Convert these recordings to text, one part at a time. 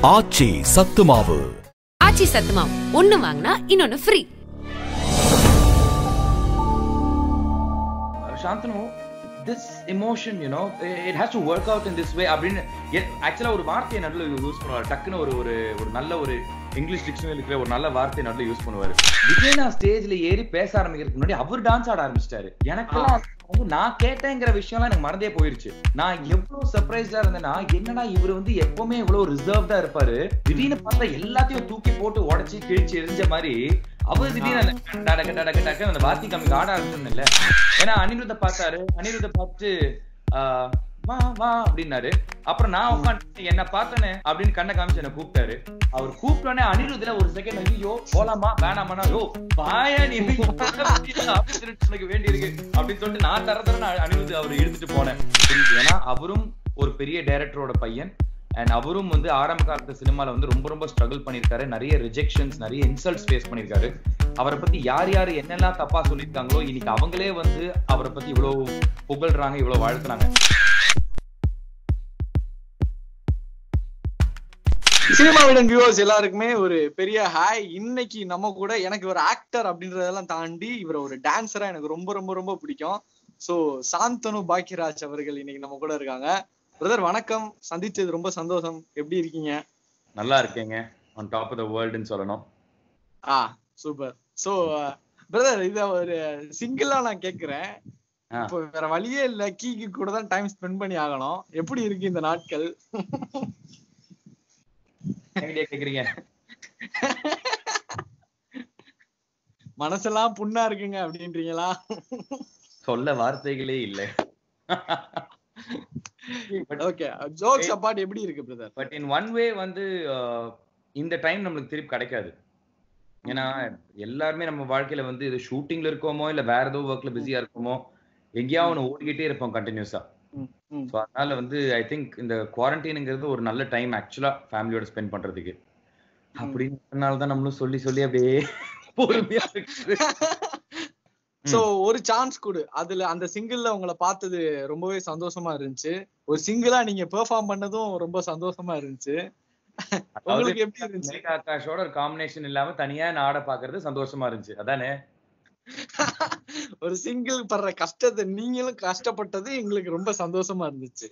ஆச்சி சத்து மாவு ஆச்சி சத்துமாவு ஒண்ணு வாங்கினா இன்னொன்னு free Shanthanu this emotion you know it has to work out in this way அப்படின்னு ஆக்சுவலாக ஒரு வார்த்தையை நடுவில் யூஸ் பண்ணுவார் டக்குன்னு ஒரு ஒரு ஒரு நல்ல ஒரு இங்கிலீஷ் டிக்ஷனரி இருக்கிற ஒரு நல்ல வார்த்தையை நடுவில் யூஸ் பண்ணுவார் விஜய் நான் ஸ்டேஜ்ல ஏறி பேச ஆரம்பிக்கிறதுக்கு முன்னாடி அவர் டான்ஸ் ஆட ஆரம்பிச்சிட்டாரு எனக்கெல்லாம் வந்து நான் கேட்டேங்கிற விஷயம்லாம் எனக்கு மறந்தே போயிருச்சு நான் எவ்வளவு சர்ப்ரைஸ்டா இருந்தேன்னா என்னடா இவர் வந்து எப்பவுமே இவ்வளவு ரிசர்வ்டா இருப்பாரு திடீர்னு பார்த்தா எல்லாத்தையும் தூக்கி போட்டு உடைச்சு கிழிச்சு எரிஞ்ச மாதிரி அவர் திடீர்னு டடக்க டடக்க டக்க அந்த வாத்தி கம்மிக்கு ஆட ஆரம்பிச்சோம் இல்ல ஏன்னா அனிருத்த பார்த்தாரு அனிருத்த பார்த்து ஆஹ், வா வா அப்படின்னாரு அப்புறம் நான் உட்காந்து என்ன பார்த்தனே அப்படின்னு கண்ணை காமிச்சு என்ன கூப்பிட்டாரு அவர் கூப்பிட்டோன்னே அனிருத்ல ஒரு செகண்ட் ஐயோ போலாமா வேணாமானா யோ பாயா நீ உனக்கு வேண்டி இருக்கு அப்படின்னு சொல்லிட்டு நான் தர தர அனிருத் அவர் இழுத்துட்டு போனேன் புரியுது? ஏன்னா அவரும் ஒரு பெரிய டைரக்டரோட பையன் அண்ட் அவரும் வந்து ஆரம்ப காலத்து சினிமால வந்து ரொம்ப ரொம்ப ஸ்ட்ரகிள் பண்ணியிருக்காரு நிறைய ரிஜெக்ஷன்ஸ் நிறைய இன்சல்ட்ஸ் ஃபேஸ் பண்ணியிருக்காரு அவரை பத்தி யார் யார் என்னெல்லாம் தப்பா சொல்லியிருக்காங்களோ இன்னைக்கு அவங்களே வந்து அவரை பத்தி இவ்வளவு புகழ்றாங்க இவ்வளவு வாழ்த்துறாங்க சினிமாவிடன் வியூவர்ஸ் எல்லாருக்குமே ஒரு பெரிய ஹாய் இன்னைக்கு நம்ம கூட எனக்கு ஒரு ஆக்டர் அப்படின்றதெல்லாம் தாண்டி இவர் ஒரு டான்சரா எனக்கு ரொம்ப ரொம்ப ரொம்ப பிடிக்கும் சோ சாந்தனு பாக்கியராஜ் அவர்கள் இன்னைக்கு நம்ம கூட இருக்காங்க பிரதர் வணக்கம் சந்திச்சது ரொம்ப சந்தோஷம் எப்படி இருக்கீங்க நல்லா இருக்கேங்க ஆன் டாப் ஆஃப் த வேர்ல்டுன்னு சொல்லணும் ஆ சூப்பர் சோ பிரதர் இத ஒரு சிங்கிளா நான் கேக்குறேன் ஆ. இப்போ வேற வழியே இல்ல கீக்கு கூட தான் டைம் ஸ்பெண்ட் பண்ணி ஆகணும் எப்படி இருக்கு இந்த நாட்கள் என்கிட்டயே கேக்குறீங்க மனசெல்லாம் புண்ணா இருக்குங்க அப்படின்றீங்களா சொல்ல வார்த்தைகளே இல்லை ஓகே ஜோக்ஸ் அப்பார்ட் எப்படி இருக்கு brother but in one way வந்து அஹ், இந்த டைம் நம்மளுக்கு திருப்பி கிடைக்காது ஏன்னா எல்லாருமே நம்ம வாழ்க்கையில வந்து இது ஷூட்டிங்ல இருக்கோமோ இல்ல வேற ஏதோ ஒர்க்ல பிஸியா இருக்கோமோ எங்கேயாவது ஒன்று ஓடிக்கிட்டே இருப்போம் கண்டினியூஸா ஸோ அதனால வந்து ஐ திங்க் இந்த குவாரண்டைனுங்கிறது ஒரு நல்ல டைம் ஆக்சுவலா ஃபேமிலியோட ஸ்பெண்ட் பண்றதுக்கு அப்படின்னு தான் நம்மளும் சொல்லி சொல்லி அப்படியே பொறுமையா இருக்குது சோ ஒரு சான்ஸ் கொடு அதுல அந்த சிங்கிள்ல உங்களை பார்த்தது ரொம்பவே சந்தோஷமா இருந்துச்சு ஒரு சிங்கிளா நீங்க பெர்ஃபார்ம் பண்ணதும் ரொம்ப சந்தோஷமா இருந்துச்சு உங்களுக்கு எப்படி இருந்துச்சு மேகா ஆகாஷோட ஒரு காம்பினேஷன் இல்லாம தனியா நான் ஆட பாக்குறது சந்தோஷமா இருந்துச்சு அதானே ஒரு சிங்கிள் படுற கஷ்டத்தை நீங்களும் கஷ்டப்பட்டது எங்களுக்கு ரொம்ப சந்தோஷமா இருந்துச்சு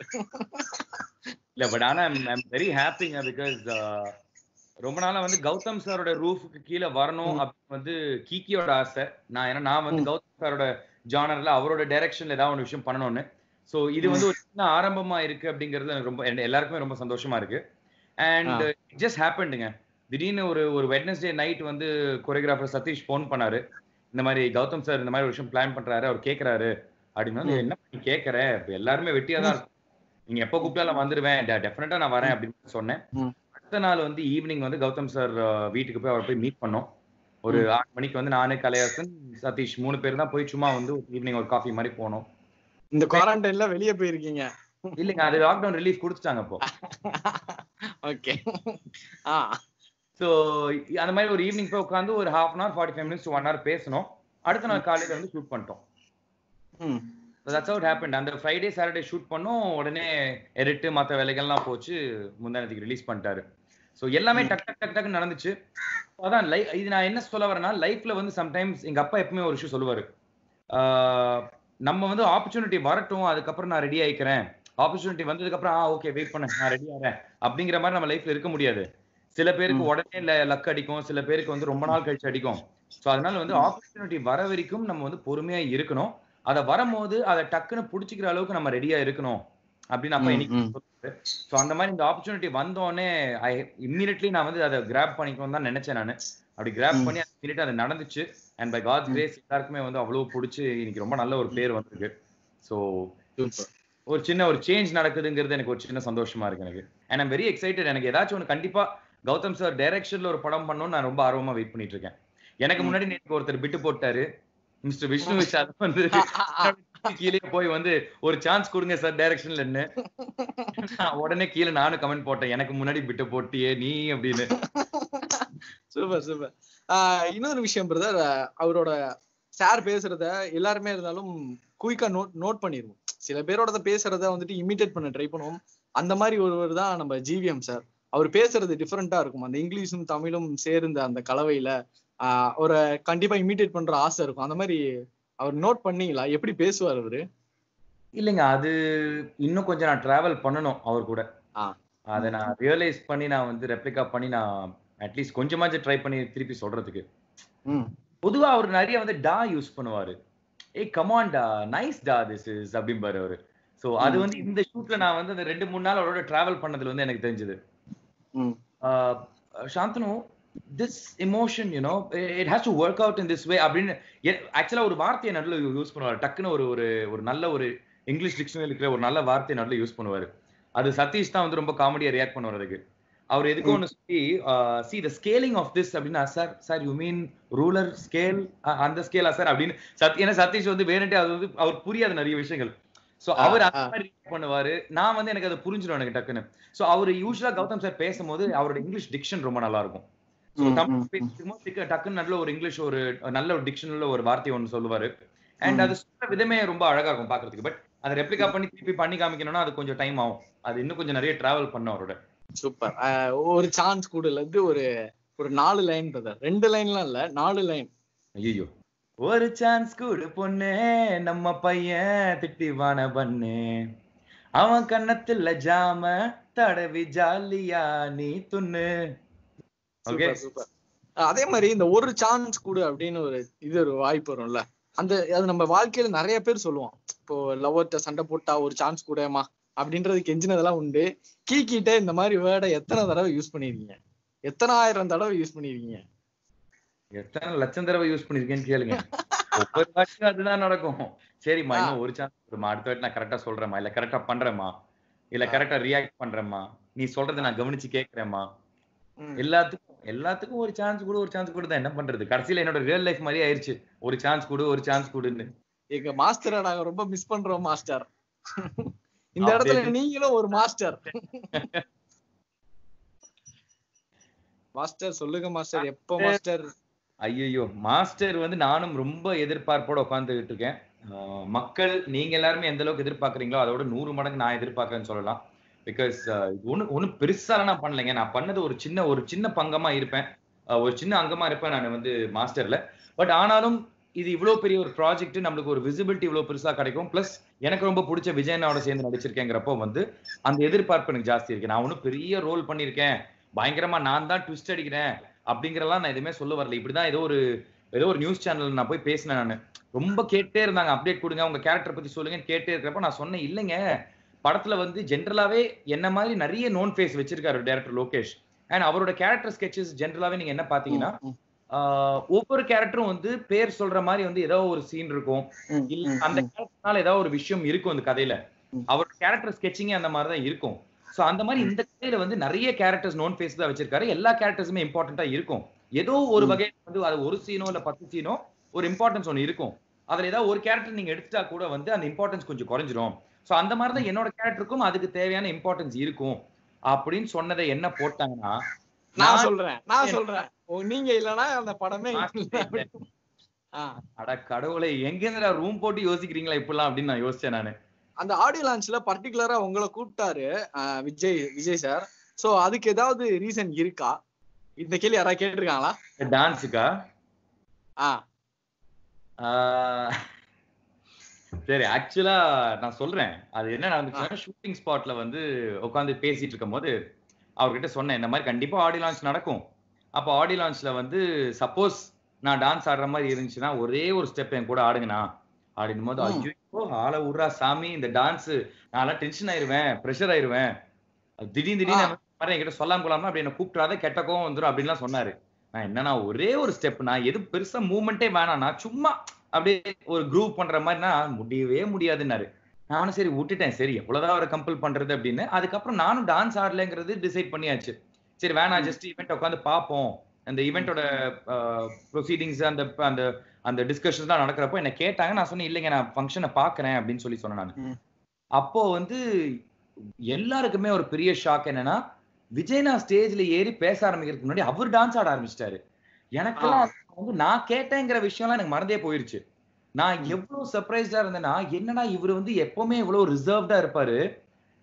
இல்ல பட் ஆனா ஐம் வெரி ஹாப்பிங்க பிகாஸ் ரொம்ப நாளா வந்து கௌதம் சாரோட ரூஃபுக்கு கீழே வரணும் அப்படின்னு வந்து கீக்கியோட ஆசை நான் ஏன்னா நான் வந்து கௌதம் சாரோட ஜானர்ல அவரோட டைரக்ஷன்ல ஏதாவது ஒரு விஷயம் பண்ணணும்னு சோ இது வந்து ஒரு சின்ன ஆரம்பமா இருக்கு அப்படிங்கிறது எனக்கு ரொம்ப என் எல்லாருக்குமே ரொம்ப சந்தோஷமா இருக்கு அண்ட் ஜஸ்ட் ஹேப்பன்டுங்க திடீர்னு ஒரு ஒரு வெட்னஸ்டே நைட் வந்து கொரியோகிராஃபர் சதீஷ் ஃபோன் பண்ணாரு இந்த மாதிரி கௌதம் சார் இந்த மாதிரி ஒரு விஷயம் பிளான் பண்றாரு அவர் கேக்குறாரு அப்படின்னு வந்து, என்ன நீ கேக்குற இப்ப எல்லாருமே வெட்டியா தான் இருக்கும் நீங்க எப்போ கூப்பிட்டாலும் வந்துருவேன் டெஃபினட்டா நான் வரேன் அப்படின்னு சொன்னேன் ம். அடுத்த நாள் வந்து ஈவினிங் வந்து கௌதம் சார் வீட்டுக்கு போய் அவரை போய் மீட் பண்ணோம் ஒரு ஆறு மணிக்கு வந்து நானு கலையாசன் சதீஷ் மூணு பேர் தான் போய் சும்மா வந்து ஈவினிங் ஒரு காஃபி மாதிரி போனோம் இந்த குவாரண்டைன்ல வெளியே போயிருக்கீங்க இல்லைங்க அது லாக்டவுன் ரிலீஃப் கொடுத்துட்டாங்க அப்போ ஓகே ஆ ஸோ அந்த மாதிரி ஒரு ஈவினிங் போய் உட்காந்து ஒரு half an hour forty five minutes one hour பேசணும் அடுத்த நாள் காலையில வந்து ஷூட் பண்ணிட்டோம் ம் தட்ஸ் அவுட் ஹேப்பன் அந்த ஃப்ரைடே சாட்டர்டே ஷூட் பண்ணோம் உடனே எடிட்டு மற்ற வேலைகள்லாம் போச்சு முந்தானத்துக்கு ரிலீஸ் பண்ணிட்டாரு ஸோ எல்லாமே டக் டக் டக் டக் நடந்துச்சு அதான் லை இது நான் என்ன சொல்ல வரேன்னா லைஃப்ல வந்து சம்டைம்ஸ் எங்க அப்பா எப்பவுமே ஒரு விஷயம் சொல்லுவாரு ஆஹ் நம்ம வந்து ஆப்பர்ச்சுனிட்டி வரட்டும் அதுக்கப்புறம் நான் ரெடி ஆயிக்கிறேன் ஆப்பர்ச்சுனிட்டி வந்ததுக்கு அப்புறம் ஆ ஓகே வெயிட் பண்ண நான் ரெடி ஆகிறேன் அப்படிங்கிற மாதிரி நம்ம லைஃப்ல இருக்க முடியாது சில பேருக்கு உடனே லக் அடிக்கும் சில பேருக்கு வந்து ரொம்ப நாள் கழிச்சு அடிக்கும் ஸோ அதனால வந்து ஆப்பர்ச்சுனிட்டி வர வரைக்கும் நம்ம வந்து பொறுமையா இருக்கணும் அதை வரும்போது அதை டக்குன்னு புடிச்சிக்கிற அளவுக்கு நம்ம ரெடியா இருக்கணும் அப்படின்னு அப்ப ம், இன்னைக்கு ம். ஸோ அந்த மாதிரி இந்த ஆப்பர்ச்சுனிட்டி வந்தோடனே ஐ இம்மீடியட்லி நான் வந்து அதை கிராப் பண்ணிக்கணும் தான் நினைச்சேன் நான் அப்படி கிராப் ம். பண்ணி இம்மீடியட் அது நடந்துச்சு அண்ட் பை காட்ஸ் கிரேஸ் எல்லாருக்குமே வந்து அவ்வளவு பிடிச்சி இன்னைக்கு ரொம்ப நல்ல ஒரு பேர் வந்திருக்கு ஸோ சூப்பர் ஒரு சின்ன ஒரு சேஞ்ச் நடக்குதுங்கிறது எனக்கு ஒரு சின்ன சந்தோஷமா இருக்கு எனக்கு அண்ட் ஐம் வெரி எக்ஸைட்டட் எனக்கு ஏதாச்சும் ஒன்று கண்டிப்பா கௌதம் சார் டைரக்ஷன்ல ஒரு படம் பண்ணணும்னு நான் ரொம்ப ஆர்வமா வெயிட் பண்ணிட்டு இருக்கேன் எனக்கு முன்னாடி நேற்று ஒருத்தர் பிட்டு போட்டாரு மிஸ்டர் விஷ்ணு விஷால் வந்து கீழே போய் வந்து ஒரு சான்ஸ் கொடுங்க சார் டைரக்ஷன்ல உடனே கீழே நானும் கமெண்ட் போட்டேன் எனக்கு முன்னாடி பிட்டு போட்டியே நீ அப்படின்னு சூப்பர் சூப்பர் இன்னொரு விஷயம் பிரதர் அவரோட சார் பேசுறத எல்லாருமே இருந்தாலும் குயிக்கா நோட் நோட் பண்ணிருவோம் சில பேரோட பேசுறத வந்துட்டு இமிட்டேட் பண்ண ட்ரை பண்ணுவோம் அந்த மாதிரி ஒருவர் தான் நம்ம ஜிவிஎம் சார் அவர் பேசுறது டிஃப்ரெண்டா இருக்கும் அந்த இங்கிலீஷும் தமிழும் சேர்ந்த அந்த கலவையில ஆஹ் ஒரு கண்டிப்பா இமிட்டேட் பண்ற ஆசை இருக்கும் அந்த மாதிரி அவர் நோட் பண்ணீங்களா எப்படி பேசுவார் அவரு இல்லைங்க அது இன்னும் கொஞ்சம் நான் டிராவல் பண்ணணும் அவர் கூட ஆ. அதை நான் ரியலைஸ் பண்ணி நான் வந்து ரெப்ளிகா பண்ணி நான் அட்லீஸ்ட் கொஞ்சமாச்சும் ட்ரை பண்ணி திருப்பி சொல்றதுக்கு ம் பொதுவா அவர் நிறைய வந்து டா யூஸ் பண்ணுவாரு ஏய் கமான் டா நைஸ் டா திஸ் இஸ் அப்படிம்பாரு அவரு சோ அது ம். வந்து இந்த ஷூட்ல நான் வந்து அந்த ரெண்டு மூணு நாள் அவரோட டிராவல் பண்ணதுல வந்து எனக்கு தெரிஞ்சது ம் Shanthanu this emotion you know it has to work out in this way அப்படின்னு ஆக்சுவலா ஒரு வார்த்தையை நடுவில் யூஸ் பண்ணுவார் டக்குன்னு ஒரு ஒரு ஒரு நல்ல ஒரு இங்கிலீஷ் டிக்ஷனரி இருக்கிற ஒரு நல்ல வார்த்தையை நடுவில் யூஸ் பண்ணுவாரு அது சதீஷ் தான் வந்து ரொம்ப காமெடியா ரியாக்ட் பண்ணுவார் அதுக்கு அவர் எதுக்கு ஒன்று சொல்லி see the scaling of this அப்படின்னா sir sir you mean ruler scale அந்த ஸ்கேலா சார் அப்படின்னு சத் ஏன்னா சதீஷ் வந்து வேணுட்டே அது வந்து அவர் புரியாத நிறைய விஷயங்கள் சோ அவர் அந்த ஆ. மாதிரி react பண்ணுவாரு நான் வந்து எனக்கு அது புரிஞ்சிடும் எனக்கு டக்குன்னு சோ அவர் யூஸ்வலா கௌதம் சார் பேசும்போது அவரோட இங்கிலீஷ் டிக்ஷன் ரொம்ப நல்லா இருக்கும் So, ம், தமிழ் ம், ம். பேசும்போது திக்க- டக்குன்னு நல்ல ஒரு இங்கிலீஷ் ஒரு நல்ல ஒரு டிக்ஷனரில ஒரு வார்த்தை ஒன்று சொல்லுவாரு அண்ட் ம். அது சொல்ற விதமே ரொம்ப அழகா இருக்கும் பாக்குறதுக்கு பட் அதை ரெப்ளிகா பண்ணி திருப்பி பண்ணி காமிக்கணும்னா அது கொஞ்சம் டைம் ஆகும் அது இன்னும் கொஞ்சம் நிறைய டிராவல் பண்ண அவரோட சூப்பர் ஒரு சான்ஸ் கூடல இருந்து ஒரு ஒரு நாலு லைன் பிரதர் ரெண்டு லைன்லாம் இல்ல நாலு லைன் ஐயோ ஒரு சான்ஸ் கொடு பொண்ணு நம்ம பையன் திட்டிவான பண்ணு அவன் கண்ணத்துல ஜாம தடவி ஜாலியா நீ துண்ணு ஓகே சூப்பர் சூப்பர் அதே மாதிரி இந்த ஒரு சான்ஸ் கொடு அப்படின்னு ஒரு இது ஒரு வாய்ப்பு வரும்ல அந்த அது நம்ம வாழ்க்கையில நிறைய பேர் சொல்லுவோம் இப்போ லவ்வர்ட்ட சண்டை போட்டா ஒரு சான்ஸ் கூடமா அப்படின்றது கெஞ்சினதெல்லாம் உண்டு கீக்கிட்ட இந்த மாதிரி வேர்டை எத்தனை தடவை யூஸ் பண்ணிருக்கீங்க எத்தனை ஆயிரம் தடவை யூஸ் பண்ணிருக்கீங்க எத்தனை லட்சம் தடவை யூஸ் பண்ணிருக்கேன்னு கேளுங்க ஒவ்வொரு வாட்டியும் அதுதான் நடக்கும் சரிம்மா ஆ. இன்னும் ஒரு சான்ஸ் கொடுமா அடுத்த வாட்டி நான் கரெக்டா சொல்றேம்மா இல்ல கரெக்டா பண்றேம்மா இல்ல கரெக்டா ரியாக்ட் பண்றேம்மா நீ சொல்றதை நான் கவனிச்சு கேக்குறேம்மா ம். எல்லாத்துக்கும் எல்லாத்துக்கும் ஒரு சான்ஸ் கொடு ஒரு சான்ஸ் கொடு தான் என்ன பண்றது கடைசியில என்னோட ரியல் லைஃப் மாதிரி ஆயிருச்சு ஒரு சான்ஸ் கொடு ஒரு சான்ஸ் கொடுன்னு எங்க மாஸ்டரை நாங்க ரொம்ப மிஸ் பண்றோம் மாஸ்டர் இந்த அப்படி இடத்துல இருக்கு. நீங்களும் ஒரு மாஸ்டர் மாஸ்டர் சொல்லுங்க மாஸ்டர் எப்போ மாஸ்டர் ஐயோ மாஸ்டர் வந்து நானும் ரொம்ப எதிர்பார்ப்போட உட்காந்துக்கிட்டு இருக்கேன் ஆஹ் மக்கள் நீங்க எல்லாருமே எந்த அளவுக்கு எதிர்பார்க்கறீங்களோ அதோட நூறு மடங்கு நான் எதிர்பார்க்கறேன்னு சொல்லலாம் பிகாஸ் ஒண்ணு ஒன்றும் பெருசாலாம் நான் பண்ணலைங்க நான் பண்ணது ஒரு சின்ன ஒரு சின்ன பங்கமா இருப்பேன் ஆஹ் ஒரு சின்ன அங்கமா இருப்பேன் நான் வந்து மாஸ்டர்ல பட் ஆனாலும் இது இவ்வளவு பெரிய ஒரு ப்ராஜெக்ட் நம்மளுக்கு ஒரு விசிபிலிட்டி இவ்வளவு பெருசா கிடைக்கும் பிளஸ் எனக்கு ரொம்ப பிடிச்ச விஜயனாவோட சேர்ந்து நடிச்சிருக்கேங்கிறப்போ வந்து அந்த எதிர்பார்ப்பு எனக்கு ஜாஸ்தி இருக்கு நான் ஒன்றும் பெரிய ரோல் பண்ணியிருக்கேன் பயங்கரமா நான் தான் ட்விஸ்ட் அடிக்கிறேன் அப்படிங்கிறலாம் நான் எதுவுமே சொல்ல வரல இப்படிதான் ஏதோ ஒரு ஏதோ ஒரு நியூஸ் சேனல் நான் போய் பேசினேன் நான் ரொம்ப கேட்டே இருந்தாங்க அப்டேட் கொடுங்க உங்க கேரக்டர் பத்தி சொல்லுங்கன்னு கேட்டே இருக்கிறப்ப நான் சொன்னேன் இல்லைங்க படத்துல வந்து ஜென்ரலாவே என்ன மாதிரி நிறைய நோன் ஃபேஸ் வச்சிருக்காரு டேரக்டர் லோகேஷ் அண்ட் அவரோட கேரக்டர் ஸ்கெச்சஸ் ஜென்ரலாவே நீங்க என்ன பாத்தீங்கன்னா ஆஹ் ஒவ்வொரு கேரக்டரும் வந்து பேர் சொல்ற மாதிரி வந்து ஏதோ ஒரு சீன் இருக்கும் இல்ல அந்த கேரக்டர்னால ஏதாவது ஒரு விஷயம் இருக்கும் அந்த கதையில ம். அவரோட கேரக்டர் ஸ்கெச்சிங்கே அந்த மாதிரி தான் இருக்கும் சோ அந்த மாதிரி இந்த கதையில வந்து நிறைய கேரக்டர்ஸ் நோன் ஃபேஸ் தான் வச்சிருக்காரு எல்லா கேரக்டர்ஸுமே இம்பார்ட்டண்டா இருக்கும் ஏதோ ஒரு ம். வகையில வந்து அது ஒரு சீனோ இல்ல பத்து சீனோ ஒரு இம்பார்ட்டன்ஸ் ஒன்று இருக்கும் அதுல ஏதாவது ஒரு கேரக்டர் நீங்க எடுத்துட்டா கூட வந்து அந்த இம்பார்ட்டன்ஸ் கொஞ்சம் குறைஞ்சிரும் சோ அந்த மாதிரி தான் என்னோட கேரக்டருக்கும் அதுக்கு தேவையான இம்பார்ட்டன்ஸ் இருக்கும் அப்படின்னு சொன்னதை என்ன போட்டாங்கன்னா நான் சொல்றேன் நான் சொல்றேன் ஓ, நீங்க இல்லனா அந்த படமே நான் இல்ல. ஆ, அட கடவுளை எங்க ரூம் போட்டு யோசிக்கிறீங்களா இப்படிலாம் அப்படின்னு நான் யோசிச்சேன் நானு அந்த ஆடியோ லான்ச்ல பர்டிகுலரா உங்களை கூப்பிட்டாரு ஆ, விஜய் விஜய் சார் சோ அதுக்கு ஏதாவது ரீசன் இருக்கா இந்த கேள்வி யாராவது கேட்டிருக்காங்களா டான்ஸுக்கா ஆ ஆஹ் சரி ஆக்சுவலா நான் சொல்றேன் அது என்ன நடந்துச்சுன்னா ஷூட்டிங் ஸ்பாட்ல வந்து உட்காந்து பேசிட்டு இருக்கும்போது அவர்கிட்ட சொன்னேன் இந்த மாதிரி கண்டிப்பா ஆடி லான்ச் நடக்கும் அப்போ ஆடி லான்ச்ல வந்து சப்போஸ் நான் டான்ஸ் ஆடுற மாதிரி இருந்துச்சுன்னா ஒரே ஒரு ஸ்டெப் என் கூட ஆடுங்கண்ணா ஆடிடும் போது ம். ஐயோ ஆளை விட்றா சாமி இந்த டான்ஸ் நான்லாம் டென்ஷன் ஆயிருவேன் ப்ரெஷர் ஆயிருவேன் திடீர்னு திடீர்னு ஆ. மாதிரி என்கிட்ட சொல்லாம கொள்ளாம அப்படி என்ன கூப்பிட்றாத கெட்ட கோவம் வந்துரும் அப்படின்லாம் சொன்னாரு நான் என்னன்னா ஒரே ஒரு ஸ்டெப் நான் எது பெருசா மூவ்மெண்ட்டே வேணாம் நான் சும்மா அப்படியே ஒரு குரூப் பண்ற மாதிரினா முடியவே முடியாதுன்னாரு நானும் சரி விட்டுட்டேன் சரி எவ்வளவுதான் அவரை கம்பல் பண்றது அப்படின்னு அதுக்கப்புறம் நானும் டான்ஸ் ஆடலைங்கிறது டிசைட் பண்ணியாச்சு சரி வேணாம் ஜஸ்ட் ஈவெண்ட் உட்காந்து பார்ப்போம் அந்த ஈவெண்ட்டோட ப்ரொசீடிங்ஸ் அந்த அந்த அந்த டிஸ்கஷன்ஸ் தான் நடக்கிறப்போ என்ன கேட்டாங்க நான் சொன்னேன் இல்லைங்க நான் ஃபங்க்ஷனை பார்க்கறேன் அப்படின்னு சொல்லி சொன்னேன் நான் ம். அப்போ வந்து எல்லாருக்குமே ஒரு பெரிய ஷாக் என்னன்னா விஜய்னா ஸ்டேஜ்ல ஏறி பேச ஆரம்பிக்கிறதுக்கு முன்னாடி அவர் டான்ஸ் ஆட ஆரம்பிச்சிட்டாரு எனக்கெல்லாம் வந்து நான் கேட்டேங்கிற விஷயம்லாம் எனக்கு மறந்தே போயிருச்சு நான் எவ்வளவு சர்ப்ரைஸ்டா இருந்தேன்னா என்னடா இவர் வந்து எப்பவுமே இவ்வளவு ரிசர்வ்டா இருப்பாரு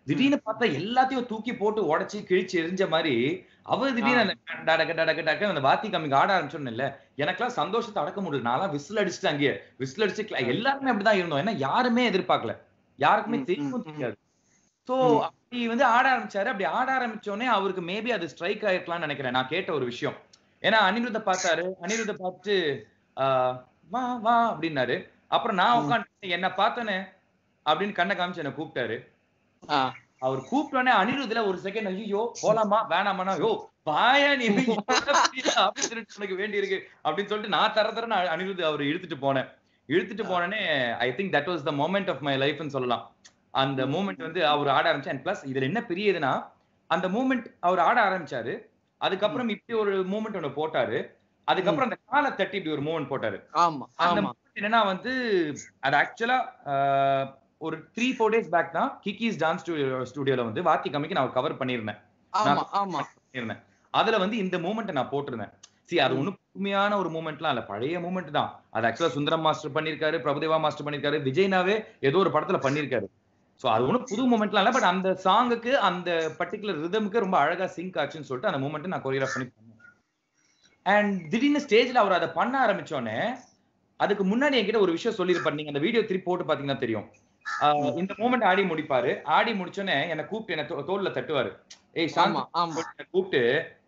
திடீர்னு பார்த்தா எல்லாத்தையும் தூக்கி போட்டு உடைச்சு கிழிச்சு எரிஞ்ச மாதிரி அவர் திடீர்னு அந்த டடக டடக டடக அந்த வாத்தி கம்மிக்கு ஆட ஆரம்பிச்சோன்னு இல்ல எனக்கெல்லாம் சந்தோஷத்தை அடக்க முடியல நான்லாம் விசில் அடிச்சுட்டு அங்கேயே விசில் அடிச்சு cla- எல்லாருமே அப்படிதான் இருந்தோம் ஏன்னா யாருமே எதிர்பார்க்கல யாருக்குமே ம், ம், தெரியும் ம். தெரியாது சோ ம். அப்படி வந்து ஆட ஆரம்பிச்சாரு அப்படி ஆட ஆரம்பிச்சோடனே அவருக்கு மேபி அது ஸ்ட்ரைக் ஆயிருக்கலாம்னு நினைக்கிறேன் நான் கேட்ட ஒரு விஷயம் ஏன்னா அனிருத்த பார்த்தாரு அனிருத்த பார்த்துட்டு ஆஹ், வா வா அப்படின்னாரு அப்புறம் நான் ம். உட்காந்து என்ன பார்த்தனே அப்படின்னு கண்ணை காமிச்சு என்ன கூப்பிட்டாரு ஆ, அவர் கூப்பிட்டோன்னே அனிருத்ல ஒரு செகண்ட் ஐயோ போலாமா வேணாமானா யோ வாயா நீ அப்படின்னு சொல்லிட்டு உனக்கு வேண்டி இருக்கு அப்படின்னு சொல்லிட்டு நான் தர தர நான் அனிருத் அவர் இழுத்துட்டு போனேன் இழுத்துட்டு போனேனே I think that was the moment of my லைஃப்னு சொல்லலாம் அந்த மூமெண்ட் வந்து அவர் ஆட ஆரம்பிச்சு அண்ட் பிளஸ் இதுல என்ன பெரிய இதுனா அந்த மூமெண்ட் அவர் ஆட ஆரம்பிச்சாரு அதுக்கப்புறம் இப்படி ஒரு மூமெண்ட் ஒண்ணு போட்டாரு அதுக்கப்புறம் அந்த காலை தட்டி இப்படி ஒரு மூமெண்ட் போட்டாரு ஆமா அந்த ஆமா moment என்னன்னா வந்து அது ஆக்சுவலா ஒரு த்ரீ ஃபோர் டேஸ் பேக் தான் கிக்கிஸ் டான்ஸ் ஸ்டுடியோல வந்து வாத்தி கம்மிக்கு நான் கவர் பண்ணியிருந்தேன் ஆமா ஆமா பண்ணியிருந்தேன் அதுல வந்து இந்த மூமெண்ட்டை நான் போட்டிருந்தேன் சி அது ஒண்ணும் புதுமையான ஒரு மூமெண்ட்லாம் இல்ல பழைய மூமெண்ட் தான் அது ஆக்சுவலா சுந்தரம் மாஸ்டர் பண்ணிருக்காரு பிரபுதேவா மாஸ்டர் பண்ணிருக்காரு விஜய்னாவே ஏதோ ஒரு படத்துல பண்ணிருக்காரு சோ அது ஒண்ணும் புது மூமெண்ட்லாம் இல்ல பட் அந்த சாங்குக்கு அந்த பர்டிகுலர் ரிதமுக்கு ரொம்ப அழகா சிங்க் ஆச்சுன்னு சொல்லிட்டு அந்த மூமெண்ட் நான் கொரியோகிராஃப் பண்ணி பண்ணேன் அண்ட் திடீர்னு ஸ்டேஜ்ல அவர் அதை பண்ண ஆரம்பிச்சோடனே அதுக்கு முன்னாடி என்கிட்ட ஒரு விஷயம் சொல்லியிருப்பாரு நீங்க அந்த வீடியோ திருப்பி போட்டு பாத்தீங்கன்னா தெரியும் ஆஹ் இந்த மூமெண்ட் ஆடி முடிப்பாரு ஆடி முடிச்சோடனே என்னை கூப்பிட்டு என்ன தோ- தோல்ல தட்டுவாரு ஏய் ஆமா சாந்த் ஆமா என்னை கூப்பிட்டு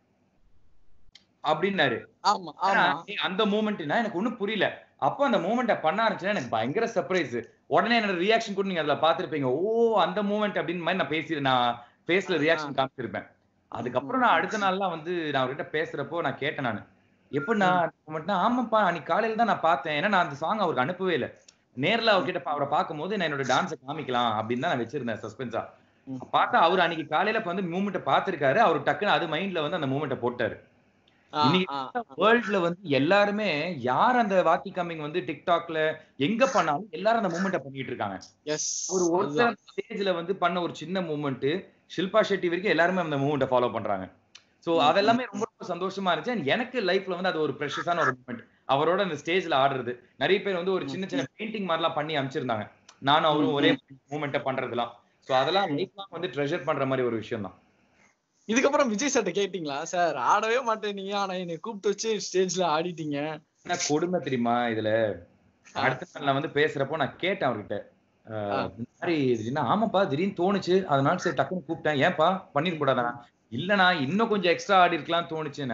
அப்படின்னாரு ஆமா ஆனா, ஆமா ஏய், அந்த மூமெண்ட்னா எனக்கு ஒண்ணும் புரியல அப்போ அந்த மூமெண்ட்டை பண்ண ஆரம்பிச்சுன்னா எனக்கு பயங்கர சர்ப்ரைஸ் உடனே என்னோட ரியாக்ஷன் கூட நீங்க அதுல பாத்திருப்பீங்க ஓ அந்த மூமெண்ட் அப்படின்னு மாதிரி நான் பேசி நான் ஃபேஸ்ல ரியாக்ஷன் காமிச்சிருப்பேன் அதுக்கப்புறம் நான் அடுத்த நாள்லாம் வந்து நான் அவர்கிட்ட பேசுறப்போ நான் கேட்டேன் நான் எப்படி நான் மூமெண்ட்னா ஆமாப்பா அன்னைக்கு காலையில தான் நான் பார்த்தேன் ஏன்னா நான் அந்த சாங் அவருக்கு அனுப்பவே இல்லை நேர்ல அவர்கிட்ட பா- அவரை பார்க்கும்போது நான் என்னோட டான்ஸை காமிக்கலாம் அப்படின்னு தான் நான் வச்சிருந்தேன் சஸ்பென்ஸா ம். பார்த்தா அவர் அன்னைக்கு காலையில இப்ப வந்து மூமெண்ட்டை பார்த்திருக்காரு அவர் டக்குன்னு அது மைண்ட்ல வந்து அந்த மூமெண்ட்டை போட்டாரு ஆ, இன்னைக்கு ஆ, வேர்ல்ட்ல வந்து எல்லாருமே யார் அந்த வாக்கி கம்மிங் வந்து டிக்டாக்ல எங்க பண்ணாலும் எல்லாரும் அந்த மூமெண்ட்டை பண்ணிட்டு இருக்காங்க yes ஒரு அதுதான். ஒருத்தர் ஸ்டேஜ்ல வந்து பண்ண ஒரு சின்ன மூமெண்ட் ஷில்பா ஷெட்டி வரைக்கும் எல்லாருமே அந்த மூமெண்ட்டை ஃபாலோ பண்றாங்க சோ ம், அதெல்லாமே ரொம்ப ரொம்ப சந்தோஷமா இருந்துச்சு And எனக்கு லைஃப்ல வந்து அது ஒரு ப்ரெஷஸான ஒரு மூமெண்ட் அவரோட அந்த ஸ்டேஜ்ல ஆடுறது நிறைய பேர் வந்து ஒரு சின்ன சின்ன பெயிண்டிங் மாதிரிலாம் பண்ணி அமைச்சிருந்தாங்க நானும் அவரும் ம், ஒரே மூமெண்ட்டை பண்றதுலாம் சோ அதெல்லாம் லைஃப் லாங் வந்து ட்ரெஷர் பண்ற மாதிரி ஒரு விஷயம் தான் இதுக்கப்புறம் விஜய் சார்ட்ட கேட்டீங்களா சார் ஆடவே மாட்டேனீங்க ஆனா என்னை கூப்பிட்டு வச்சு ஸ்டேஜ்ல ஆடிட்டீங்க என்ன கொடுமை தெரியுமா இதுல ஆ. அடுத்த நாள் நான் வந்து பேசுறப்போ நான் கேட்டேன் அவர்கிட்ட ஆஹ் இந்த மாதிரி திடீர்னு ஆமாப்பா திடீர்னு தோணுச்சு அதனால சரி டக்குன்னு கூப்பிட்டேன் ஏன்பா பண்ணிருக்க கூடாதா இல்லண்ணா இன்னும் கொஞ்சம் எக்ஸ்ட்ரா ஆடி இருக்கலாம் தோணுச்சுண்ணா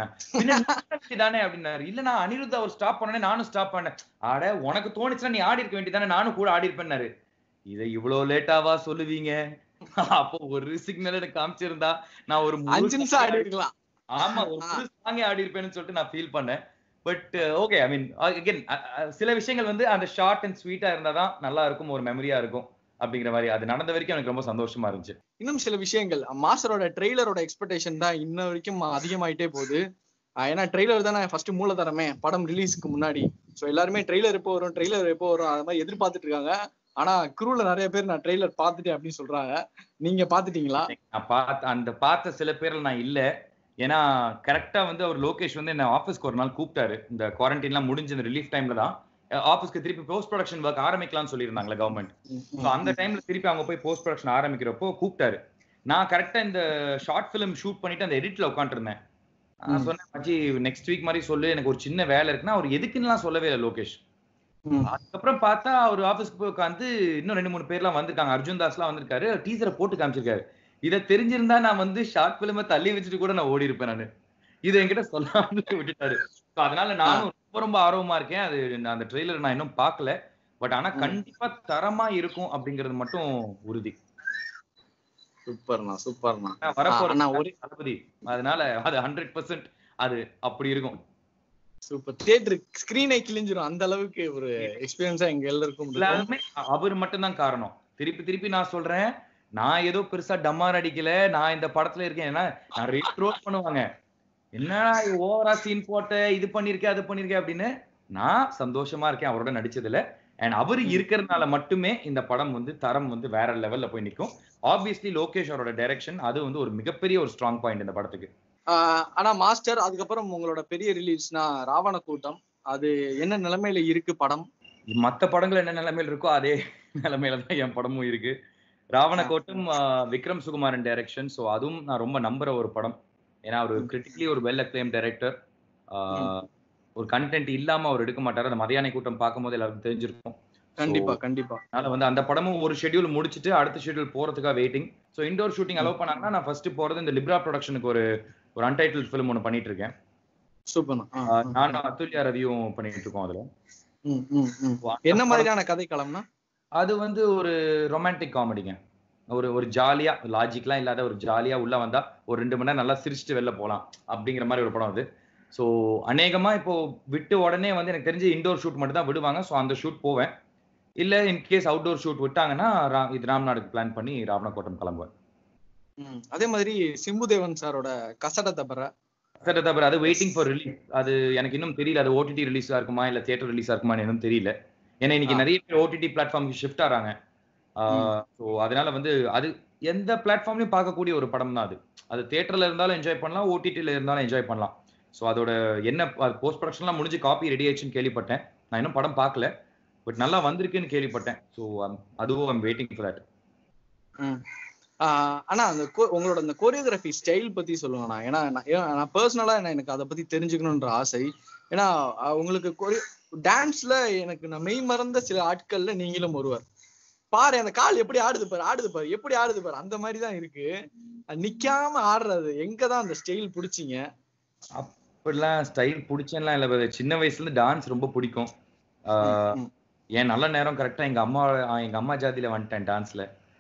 தானே அப்படின்னாரு இல்லண்ணா அனிருத் அவர் ஸ்டாப் பண்ணனே நானும் ஸ்டாப் பண்ணேன் ஆட உனக்கு தோணுச்சுன்னா நீ ஆடி இருக்க வேண்டியதானே நானும் கூட ஆடி இருப்பேன்னாரு இதை இவ்வளவு லேட்டாவா சொல்லுவீங்க அப்போ ஒரு சிக்னல் எனக்கு காமிச்சிருந்தா நான் ஒரு முழு அஞ்சு நிமிஷம் ஆடி இருக்கலாம் ஆமா ஒரு புது சாங்கே ஆடி இருப்பேன்னு சொல்லிட்டு நான் ஃபீல் பண்ணேன் but okay I mean again சில விஷயங்கள் வந்து அந்த ஷார்ட் அண்ட் ஸ்வீட்டா இருந்தாதான் நல்லா இருக்கும் ஒரு மெமரியா இருக்கும் அப்படிங்கிற மாதிரி அது நடந்த வரைக்கும் எனக்கு ரொம்ப சந்தோஷமா இருந்துச்சு இன்னும் சில விஷயங்கள் மாஸ்டரோட ட்ரெய்லரோட எக்ஸ்பெக்டேஷன் தான் இன்ன வரைக்கும் அதிகமாயிட்டே போகுது ஆஹ் ஏன்னா ட்ரெய்லர் தானே ஃபர்ஸ்ட் மூலதரமே படம் ரிலீஸ்க்கு முன்னாடி ஸோ எல்லாருமே ட்ரெய்லர் எப்போ வரும் ட்ரெய்லர் எப்போ வரும் அது மாதிரி எதிர்பார்த்துட்டு இருக்காங்க ஆனா குரூல நிறைய பேர் நான் ட்ரெய்லர் பார்த்துட்டேன் அப்படின்னு சொல்றாங்க நீங்க பாத்துட்டீங்களா நான் பார்த்த அந்த பார்த்த சில பேர்ல நான் இல்ல ஏன்னா கரெக்டா வந்து அவர் லோகேஷ் வந்து என்ன ஆஃபீஸ்க்கு ஒரு நாள் கூப்பிட்டாரு இந்த குவாரண்டைன்லாம் முடிஞ்ச இந்த ரிலீஃப் டைம்ல தான் ஆஃபீஸ்க்கு திருப்பி போஸ்ட் ப்ரொடக்ஷன் ஒர்க் ஆரம்பிக்கலாம்னு சொல்லியிருந்தாங்களே கவர்மெண்ட் ஸோ அந்த டைம்ல திருப்பி அவங்க போய் போஸ்ட் ப்ரொடக்ஷன் ஆரம்பிக்கிறப்போ கூப்பிட்டாரு நான் கரெக்டா இந்த ஷார்ட் ஃபிலிம் ஷூட் பண்ணிட்டு அந்த எடிட்ல உட்காந்துருந்தேன் நான் ம். சொன்னேன் மச்சி நெக்ஸ்ட் வீக் மாதிரி சொல்லு எனக்கு ஒரு சின்ன வேலை இருக்குன்னா அவர் எதுக்குன்னுலாம் சொல்லவே இல்லை லோகேஷ் ம். அதுக்கப்புறம் பார்த்தா அவர் ஆபீஸ்க்கு போய் உட்காந்து இன்னும் ரெண்டு மூணு பேர்லாம் வந்திருக்காங்க அர்ஜுன் தாஸ்லாம் வந்திருக்காரு டீசரை போட்டு காமிச்சிருக்காரு இதை தெரிஞ்சிருந்தா நான் வந்து ஷார்ட் பிலிமை தள்ளி வச்சுட்டு கூட நான் ஓடி இருப்பேன் நான் இது என்கிட்ட சொல்லாம விட்டுட்டாரு So அதனால நானும் ரொம்ப ரொம்ப ஆர்வமா இருக்கேன் அது நான் அந்த ட்ரெய்லர் நான் இன்னும் பார்க்கல பட் ஆனா ம். கண்டிப்பா தரமா இருக்கும் அப்படிங்கிறது மட்டும் உறுதி சூப்பர்ண்ணா சூப்பர்ண்ணா ஆனா வரப்போற அண்ணா, ஒரு தளபதி அதனால அது ஹண்ட்ரட் பர்சன்ட் அது அப்படி இருக்கும் சூப்பர் தியேட்டர் ஸ்கிரீனை கிழிஞ்சிரும் அந்த அளவுக்கு ஒரு எக்ஸ்பீரியன்ஸா எங்க எல்லாருக்கும் இருக்கும். எல்லாருமே அவர் மட்டும்தான் காரணம் திருப்பி திருப்பி நான் சொல்றேன் நான் ஏதோ பெருசா டம்மார் அடிக்கல நான் இந்த படத்துல இருக்கேன் ஏன்னா நிறைய ட்ரோல் பண்ணுவாங்க என்னடா ஓவரா சீன் போட்ட இது பண்ணிருக்கேன் அது பண்ணிருக்கேன் அப்படின்னு நான் சந்தோஷமா இருக்கேன் அவரோட நடிச்சதுல அண்ட் அவர் இருக்கிறதுனால மட்டுமே இந்த படம் வந்து தரம் வந்து வேற லெவல்ல போய் நிற்கும் ஆப்வியஸ்லி லோகேஷ் அவரோட டைரக்ஷன் அது வந்து ஒரு மிகப்பெரிய ஒரு ஸ்ட்ராங் பாயிண்ட் இந்த படத்துக்கு ஆஹ் ஆனா மாஸ்டர் அதுக்கப்புறம் உங்களோட பெரிய ரிலீஸ்னா ராவண கூட்டம் அது என்ன நிலைமையில இருக்கு படம் மத்த படங்கள் என்ன நிலைமையில இருக்கோ அதே நிலைமையில தான் என் படமும் இருக்கு ராவணக்கோட்டம் ஆஹ், விக்ரம் சுகுமாரன் டைரக்ஷன் ஸோ அதுவும் நான் ரொம்ப நம்புற ஒரு படம் ஏன்னா ஒரு கிரிட்டிக்கலி ஒரு வெல் அக்ளைம் டைரக்டர் ஒரு கண்டென்ட் இல்லாம அவர் எடுக்க மாட்டாரு அந்த மதியான கூட்டம் பார்க்கும்போது எல்லாருக்கும் தெரிஞ்சிருக்கும் கண்டிப்பா கண்டிப்பா அதனால வந்து அந்த படமும் ஒரு ஷெட்யூல் முடிச்சிட்டு அடுத்த ஷெட்யூல் போறதுக்காக waiting so indoor shooting allow பண்ணாங்கன்னா நான் ஃபர்ஸ்ட் போறது இந்த லிப்ரா ப்ரொடக்ஷனுக்கு ஒரு ஒரு அன்டைட்டில் ஃபிலிம் ஒன்று பண்ணிட்டு இருக்கேன் சூப்பர் ஆஹ், நானும் அத்துல்யா ரவியும் பண்ணிட்டு இருக்கோம் அதுல என்ன மாதிரியான கதை களம்னா அது வந்து ஒரு ரொமான்டிக் காமெடிங்க ஒரு ஒரு ஜாலியா லாஜிக்லாம் இல்லாத ஒரு ஜாலியா உள்ள வந்தா ஒரு ரெண்டு மணி நேரம் நல்லா சிரிச்சுட்டு வெளில போலாம் அப்படிங்கிற மாதிரி ஒரு படம் அது ஸோ அநேகமா இப்போ விட்டு உடனே வந்து எனக்கு தெரிஞ்சு இண்டோர் ஷூட் மட்டும் தான் விடுவாங்க ஸோ அந்த ஷூட் போவேன் இல்ல இன் கேஸ் அவுட்டோர் ஷூட் விட்டாங்கன்னா ரா- இது ராம்நாடுக்கு பிளான் பண்ணி ராவணக்கோட்டம் கிளம்புவேன் ம். அதே மாதிரி சிம்புதேவன் சாரோட கசட தபர சரி தவிர அது வெயிட்டிங் ஃபார் ரிலீஸ் அது எனக்கு இன்னும் தெரியல அது ஓடிடி ரிலீஸா இருக்குமா இல்ல தியேட்டர் ரிலீஸா இருக்குமா இன்னும் தெரியல ஏன்னா இன்னைக்கு ஆ. நிறைய பேர் ஓடிடி பிளாட்ஃபார்முக்கு ஷிஃப்ட் ஆறாங்க ஸோ அதனால வந்து அது எந்த பிளாட்ஃபார்ம்லயும் பார்க்கக்கூடிய ஒரு படம் தான் அது அது தியேட்டர்ல இருந்தாலும் என்ஜாய் பண்ணலாம் ஓடிடில இருந்தாலும் என்ஜாய் பண்ணலாம் ஸோ அதோட என்ன போஸ்ட் ப்ரொடக்ஷன்லாம் முடிஞ்சு காப்பி ரெடி ஆயிடுச்சுன்னு கேள்விப்பட்டேன் நான் இன்னும் படம் பார்க்கல பட் நல்லா வந்திருக்குன்னு கேள்விப்பட்டேன் ஸோ அதுவும் ஐம் வெயிட்டிங் ஃபார் தட் ம். ஆஹ் ஆனா அந்த கோ- உங்களோட அந்த கோரியோகிராஃபி ஸ்டைல் பத்தி சொல்லுங்கண்ணா ஏன்னா நான் ஏன் நான் பர்சனலா எனக்கு அதை பத்தி தெரிஞ்சுக்கணும்ன்ற ஆசை ஏன்னா ஆஹ் உங்களுக்கு கொரி டான்ஸ்ல எனக்கு நான் மெய் மறந்த சில ஆட்கள்ல நீங்களும் ஒருவர் பாரு அந்த கால் எப்படி ஆடுது பாரு ஆடுது பாரு எப்படி ஆடுது பாரு அந்த மாதிரி தான் இருக்கு அது நிக்காம ஆடுறது எங்க தான் அந்த ஸ்டைல் பிடிச்சீங்க அப்படிலாம் ஸ்டைல் பிடிச்சேன்லாம் இல்லை brother. சின்ன வயசுல இருந்து டான்ஸ் ரொம்ப பிடிக்கும் ஆஹ் ம். என் நல்ல நேரம் கரெக்டா எங்க அம்மா ஆஹ் எங்க அம்மா ஜாதியில வந்துட்டேன் டான்ஸ்ல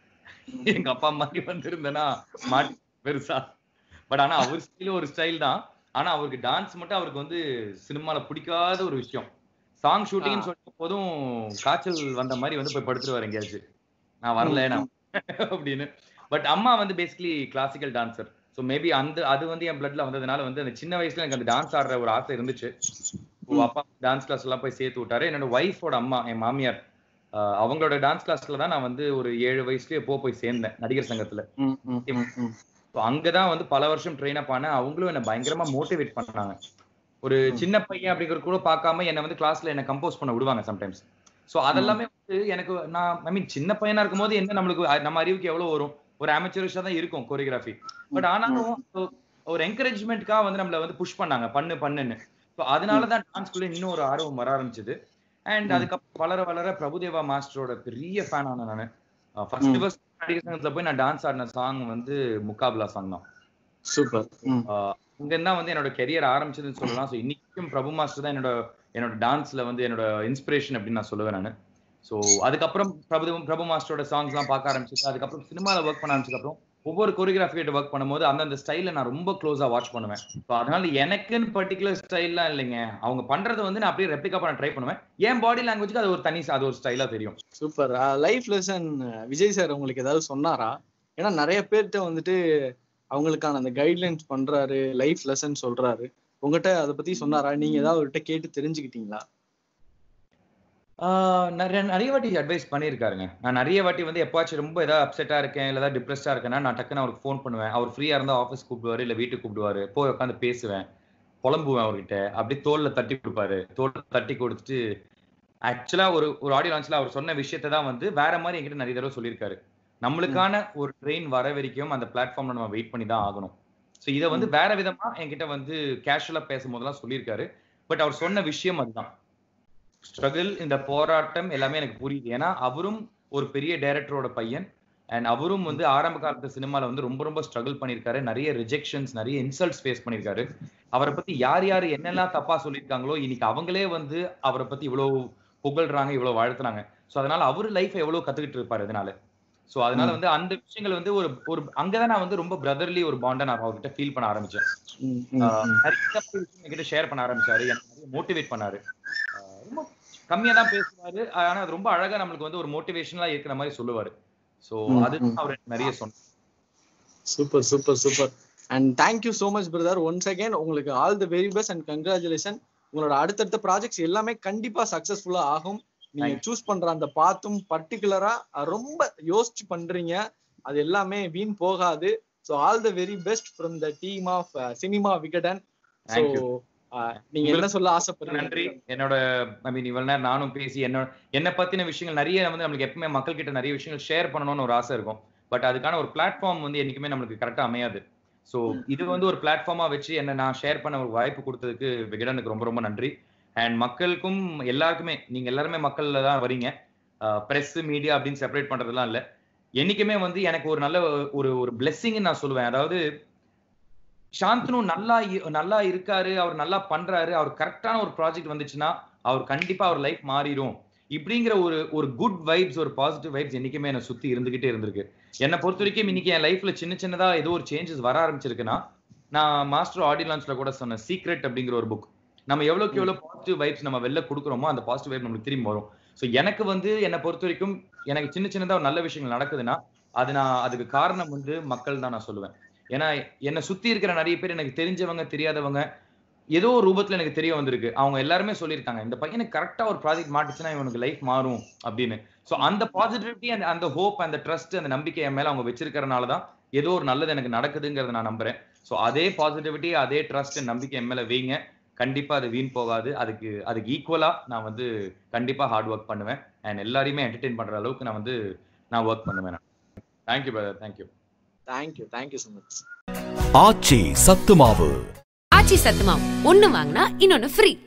எங்க அப்பா மாதிரி வந்திருந்தேன்னா மாட்டி பெருசா பட் ஆனா அவர் ஸ்டைல் ஒரு ஸ்டைல் தான் ஆனா அவருக்கு டான்ஸ் மட்டும் அவருக்கு வந்து சினிமால பிடிக்காத ஒரு விஷயம் சாங் ஷூட்டிங்னு சொல்லிட்டு போதும் காய்ச்சல் வந்த மாதிரி வந்து போய் படுத்துருவாரு எங்கேயாச்சும் நான் வரல நான் அப்படின்னு பட் அம்மா வந்து basically classical dancer so maybe அந்த அது வந்து என் பிளட்ல வந்ததுனால வந்து அந்த சின்ன வயசுல எனக்கு அந்த டான்ஸ் ஆடுற ஒரு ஆசை இருந்துச்சு So, அப்பா டான்ஸ் கிளாஸ் எல்லாம் போய் சேர்த்து விட்டாரு என்னோட ஒய்ஃபோட அம்மா என் மாமியார் ஆஹ் அவங்களோட டான்ஸ் கிளாஸ்ல தான் நான் வந்து ஒரு ஏழு வயசுலயே போ போய் சேர்ந்தேன் நடிகர் சங்கத்துல ம், ம், ம், ம். ஸோ அங்கதான் வந்து பல வருஷம் ட்ரெயின் அப் ஆனேன் அவங்களும் என்ன பயங்கரமா மோட்டிவேட் பண்ணாங்க ஒரு சின்ன பையன் அப்படிங்கிற கூட பார்க்காம என்னை வந்து கிளாஸ்ல என்ன கம்போஸ் பண்ண விடுவாங்க சம்டைம்ஸ் ஸோ அதெல்லாமே வந்து எனக்கு நான் ஐ மீன் சின்ன பையனா இருக்கும்போது என்ன நம்மளுக்கு அ- நம்ம அறிவுக்கு எவ்வளவு வரும் ஒரு amateurish-ஆ தான் இருக்கும் கோரியோகிராஃபி பட் ஆனாலும் ஒ- ஒரு என்கரேஜ்மெண்ட்காக வந்து நம்மள வந்து புஷ் பண்ணாங்க பண்ணு பண்ணுன்னு ஸோ அதனால தான் டான்ஸ்குள்ள இன்னும் ஒரு ஆர்வம் வர ஆரம்பிச்சது அண்ட் அதுக்கப்புறம் வளர வளர பிரபுதேவா மாஸ்டரோட பெரிய ஃபேன் ஆனேன் நான் ஃபர்ஸ்ட் ஃபர்ஸ்ட் நடிகர் சங்கத்துல போய் நான் டான்ஸ் ஆடின சாங் வந்து முக்காபுலா சாங் தான் சூப்பர் ம், இங்க தான் வந்து என்னோட கெரியர் ஆரம்பிச்சதுன்னு சொல்லலாம் ஸோ இன்னைக்கும் பிரபு மாஸ்டர் தான் என்னோட என்னோட டான்ஸ்ல வந்து என்னோட இன்ஸ்பிரேஷன் அப்படின்னு நான் சொல்லுவேன் நான் ஸோ அதுக்கப்புறம் பிரபு பிரபு மாஸ்டரோட சாங்ஸ் எல்லாம் பார்க்க ஆரம்பிச்சது அதுக்கப்புறம் சினிமால ஒர்க் பண்ண ஆரம்பிச்சதுக்கப்புறம் ஒவ்வொரு கொரியோகிராஃபிகிட்ட ஒர்க் பண்ணும்போது அந்தந்த ஸ்டைல நான் ரொம்ப க்ளோஸா வாட்ச் பண்ணுவேன் ஸோ அதனால எனக்குன்னு பர்டிகுலர் ஸ்டைல்லாம் இல்லைங்க அவங்க பண்றதை வந்து நான் அப்படியே ரெப்ளிகா பண்ண ட்ரை பண்ணுவேன் என் பாடி லாங்குவேஜ்க்கு அது ஒரு தனி அது ஒரு ஸ்டைலா தெரியும் super life lesson Vijay sir உங்களுக்கு ஏதாவது சொன்னாரா ஏன்னா நிறைய பேர்கிட்ட வந்துட்டு அவங்களுக்கான அந்த கைட்லைன்ஸ் பண்றாரு லைஃப் லெசன் சொல்றாரு உங்ககிட்ட அதை பத்தி சொன்னாரா நீங்க ஏதாவது அவர்கிட்ட கேட்டு தெரிஞ்சுக்கிட்டீங்களா ஆஹ் நிறைய நிறைய வாட்டி அட்வைஸ் பண்ணியிருக்காருங்க நான் நிறைய வாட்டி வந்து எப்பவாச்சும் ரொம்ப ஏதாவது அப்செட்டா இருக்கேன் இல்லை ஏதாவது டிப்ரெஸ்டா இருக்கேன்னா நான் டக்குன்னு அவருக்கு ஃபோன் பண்ணுவேன் அவர் ஃப்ரீயா இருந்தா ஆஃபீஸ் கூப்பிடுவாரு இல்ல வீட்டுக்கு கூப்பிடுவாரு போய் உட்காந்து பேசுவேன் புலம்புவேன் அவர்கிட்ட அப்படியே தோல்ல தட்டி கொடுப்பாரு தோல்ல தட்டி கொடுத்துட்டு ஆக்சுவலா ஒரு ஒரு ஆடியோ லான்ச்ல அவர் சொன்ன விஷயத்தை தான் வந்து வேற மாதிரி என்கிட்ட நிறைய தடவை சொல்லியிருக்காரு நம்மளுக்கான ஒரு ட்ரெயின் வர வரைக்கும் அந்த பிளாட்ஃபார்ம்ல நம்ம வெயிட் பண்ணி தான் ஆகணும் ஸோ இதை வந்து வேற விதமா என்கிட்ட வந்து கேஷுவலா பேசும்போதெல்லாம் சொல்லியிருக்காரு பட் அவர் சொன்ன விஷயம் அதுதான் ஸ்ட்ரகிள் இந்த போராட்டம் எல்லாமே எனக்கு புரியுது ஏன்னா அவரும் ஒரு பெரிய டைரக்டரோட பையன் அண்ட் அவரும் வந்து ஆரம்ப காலத்து சினிமால வந்து ரொம்ப ரொம்ப ஸ்ட்ரகிள் பண்ணியிருக்காரு நிறைய ரிஜெக்ஷன்ஸ் நிறைய இன்சல்ட்ஸ் ஃபேஸ் பண்ணியிருக்காரு அவரை பத்தி யார் யார் என்னெல்லாம் தப்பா சொல்லியிருக்காங்களோ இன்னைக்கு அவங்களே வந்து அவரை பத்தி இவ்வளவு புகழ்றாங்க இவ்வளவு வாழ்த்துறாங்க ஸோ அதனால அவரு லைஃப் எவ்வளவு கத்துக்கிட்டு இருப்பாரு அதனால ஸோ அதனால வந்து அந்த விஷயங்கள் வந்து ஒரு ஒரு அங்கதான் நான் வந்து ரொம்ப பிரதர்லி ஒரு பாண்டை நான் அவர்கிட்ட ஃபீல் பண்ண ஆரம்பிச்சேன் ம், ம், ஆஹ் ம். நிறைய விஷயம் என்கிட்ட ஷேர் பண்ண ஆரம்பிச்சாரு எனக்கு நிறைய மோட்டிவேட் பண்ணாரு ஆஹ் ரொம்ப கம்மியா தான் பேசுவாரு ஆனா அது ரொம்ப அழகா நம்மளுக்கு வந்து ஒரு மோட்டிவேஷனலா இருக்கிற மாதிரி சொல்லுவாரு சோ ம், அதுதான் அவர் எனக்கு நிறைய சொன்னார் super super super and thank you so much brother once again உங்களுக்கு all the very best and congratulation உங்களோட அடுத்தடுத்த ப்ராஜெக்ட்ஸ் எல்லாமே கண்டிப்பா சக்சஸ்ஃபுல்லா ஆகும் நீங்க Thank சூஸ் பண்ற அந்த பாத்தும் பர்டிகுலரா ரொம்ப யோசிச்சு பண்றீங்க அது எல்லாமே வீண் போகாது so all the very best from the team of cinema Vikatan so Thank you. ஆஹ் நீங்க என்ன சொல்ல ஆசைப்படுறீங்க நன்றி என்னோட ஐ மீன் இவ்வளவு நேரம் நானும் பேசி என்னோட என்ன பத்தின விஷயங்கள் நிறைய வந்து நம்மளுக்கு எப்பவுமே மக்கள் கிட்ட நிறைய விஷயங்கள் ஷேர் பண்ணணும்னு ஒரு ஆசை இருக்கும் பட் அதுக்கான ஒரு பிளாட்ஃபார்ம் வந்து என்னைக்குமே நம்மளுக்கு கரெக்டா அமையாது சோ இது வந்து ஒரு பிளாட்ஃபார்மா வச்சு என்ன நான் ஷேர் பண்ண ஒரு வாய்ப்பு கொடுத்ததுக்கு விகடனுக்கு ரொம்ப ரொம்ப நன்றி அண்ட் மக்களுக்கும் எல்லாருக்குமே நீங்க எல்லாருமே மக்கள்ல தான் வரீங்க பிரஸ் மீடியா அப்படின்னு செப்பரேட் பண்றதுலாம் இல்ல என்னைக்குமே வந்து எனக்கு ஒரு நல்ல ஒரு ஒரு பிளெஸ்ஸிங் நான் சொல்லுவேன் அதாவது சாந்தனு நல்லா இ- நல்லா இருக்காரு அவர் நல்லா பண்றாரு அவர் கரெக்டான ஒரு ப்ராஜெக்ட் வந்துச்சுன்னா அவர் கண்டிப்பா அவர் லைஃப் மாறிடும் இப்படிங்கிற ஒரு ஒரு குட் வைப்ஸ் ஒரு பாசிட்டிவ் வைப்ஸ் என்னைக்குமே என்னை சுத்தி இருந்துகிட்டே இருந்திருக்கு என்னை பொறுத்த வரைக்கும் இன்னைக்கு என் லைஃப்ல சின்ன சின்னதா ஏதோ ஒரு சேஞ்சஸ் வர ஆரம்பிச்சிருக்குன்னா நான் மாஸ்டர் ஆடியோ லான்ச்ல கூட சொன்னேன் சீக்ரெட் அப்படிங்கிற ஒரு புக் நம்ம எவ்வளவுக்கு எவ்வளவு பாசிட்டிவ் வைப்ஸ் நம்ம வெளில கொடுக்குறோமோ அந்த பாசிட்டிவ் வைப் நம்மளுக்கு திரும்பி வரும் ஸோ எனக்கு வந்து என்னை பொறுத்த வரைக்கும் எனக்கு சின்ன சின்னதா ஒரு நல்ல விஷயங்கள் நடக்குதுன்னா அது நான் அதுக்கு காரணம் வந்து மக்கள் தான் நான் சொல்லுவேன் ஏன்னா என்னை சுத்தி இருக்கிற நிறைய பேர் எனக்கு தெரிஞ்சவங்க தெரியாதவங்க ஏதோ ஒரு ரூபத்துல எனக்கு தெரிய வந்திருக்கு அவங்க எல்லாருமே சொல்லியிருக்காங்க இந்த பையனுக்கு கரெக்டா ஒரு ப்ராஜெக்ட் மாட்டுச்சுன்னா இவனுக்கு லைஃப் மாறும் அப்படின்னு ஸோ அந்த பாசிட்டிவிட்டி அந்த அந்த ஹோப் அந்த ட்ரஸ்ட் அந்த நம்பிக்கை என் மேல அவங்க வச்சிருக்கிறனால தான் ஏதோ ஒரு நல்லது எனக்கு நடக்குதுங்கிறத நான் நம்புறேன் ஸோ அதே பாசிட்டிவிட்டி அதே ட்ரஸ்ட் நம்பிக்கை என் மேல வைங்க கண்டிப்பா அது வீண் போகாது அதுக்கு அதுக்கு ஈக்குவலா நான் வந்து கண்டிப்பா ஹார்ட் ஒர்க் பண்ணுவேன் அண்ட் எல்லாரையுமே என்டர்டெயின் பண்ற அளவுக்கு நான் வந்து நான் ஒர்க் பண்ணுவேன் thank you brother thank you thank you thank you so much Aachi சத்து மாவு ஆச்சி சத்து மாவு ஒன்னு வாங்கினா இன்னொன்னு ஃப்ரீ